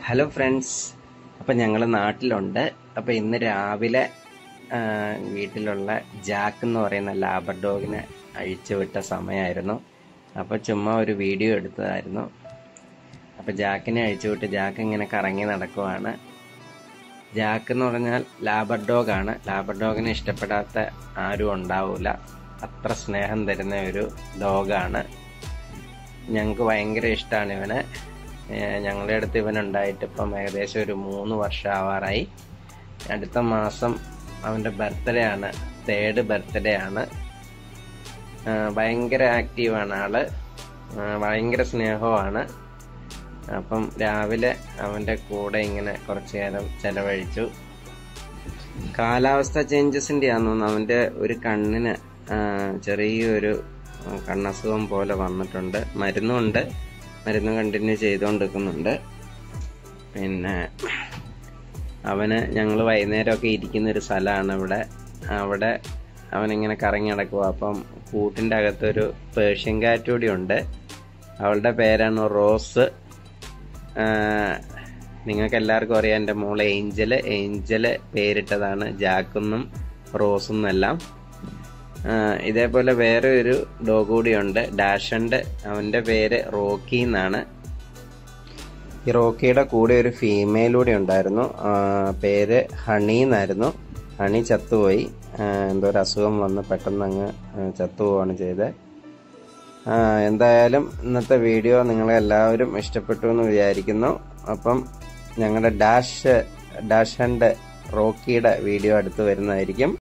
hello friends അപ്പം ഞങ്ങൾ നാട്ടിലുണ്ട് അപ്പം ഇന്ന് രാവിലെ ആ, വീട്ടിലുള്ള ജാക്ക് എന്ന് പറയുന്ന ലാബർ ഡോഗിനെ അഴിച്ചു വിട്ട സമയമായിരുന്നു അപ്പോൾ ചുമ്മാ ഒരു വീഡിയോ എടുത്തതായിരുന്നു അപ്പോൾ ജാക്കിനെ അഴിച്ചു വിട്ട് ജാക്ക് ഇങ്ങനെ കറങ്ങി നടക്കുവാണ് ജാക്ക് എന്ന് പറഞ്ഞാൽ ലാബർ ഡോഗാണ് ലാബർ ഡോഗിനെ ഇഷ്ടപ്പെടാത്ത ആരും ഉണ്ടാവില്ല അത്ര സ്നേഹം തരുന്ന ഒരു ഡോഗാണ് ഞങ്ങൾക്ക് ഭയങ്കര ഇഷ്ടമാണ് ഇവനെ ഏഹ് ഞങ്ങളുടെ അടുത്ത് ഇവനുണ്ടായിട്ട് ഇപ്പം ഏകദേശം ഒരു മൂന്ന് വർഷം ആവാറായി അടുത്ത മാസം അവൻ്റെ ബർത്ത്ഡേ ആണ് തേർഡ് ബർത്ത്ഡേ ആണ് ആഹ് ഭയങ്കര ആക്റ്റീവാണ് ആള് ആഹ് ഭയങ്കര സ്നേഹമാണ് അപ്പം രാവിലെ അവൻ്റെ കൂടെ ഇങ്ങനെ കുറച്ചു നേരം ചെലവഴിച്ചു കാലാവസ്ഥ ചേഞ്ചസിൻ്റെ ആണെന്ന് അവൻ്റെ ഒരു കണ്ണിന് ആ, ചെറിയൊരു ആ, കണ്ണസുഖം പോലെ വന്നിട്ടുണ്ട് മരുന്നുണ്ട് മരുന്ന് കണ്ടിന്യൂ ചെയ്തുകൊണ്ടിരിക്കുന്നുണ്ട് പിന്നെ അവന് ഞങ്ങൾ വൈകുന്നേരമൊക്കെ ഇരിക്കുന്ന ഒരു സ്ഥലമാണ് ഇവിടെ അവിടെ അവനിങ്ങനെ കറങ്ങി നടക്കുക അപ്പം കൂട്ടിൻ്റെ അകത്തൊരു പേർഷ്യൻ കാറ്റ് കൂടി ഉണ്ട് അവളുടെ പേരാണ് റോസ് നിങ്ങൾക്ക് എല്ലാവർക്കും അറിയാം എൻ്റെ മോള് ഏഞ്ചല് ഏഞ്ചല് പേരിട്ടതാണ് ജാക്കെന്നും റോസും എല്ലാം ആഹ് ഇതേപോലെ വേറെ ഒരു ഡോഗ് കൂടിയുണ്ട് ഡാഷണ്ട് അവൻ്റെ പേര് റോക്കി എന്നാണ് ഈ റോക്കിയുടെ കൂടെ ഒരു ഫീമെയിൽ കൂടി ഉണ്ടായിരുന്നു ആഹ് പേര് ഹണി എന്നായിരുന്നു ഹണി ചത്തുപോയി ആഹ് എന്തോ ഒരു അസുഖം വന്ന് പെട്ടെന്ന് അങ്ങ് ആഹ് ചത്തുപോവാണ് ചെയ്തത് ആഹ് എന്തായാലും ഇന്നത്തെ വീഡിയോ നിങ്ങളെ എല്ലാവരും ഇഷ്ടപ്പെട്ടു എന്ന് വിചാരിക്കുന്നു അപ്പം ഞങ്ങളുടെ ഡാഷ് ഡാഷ് ആൻഡ് റോക്കിയുടെ വീഡിയോ അടുത്ത് വരുന്നതായിരിക്കും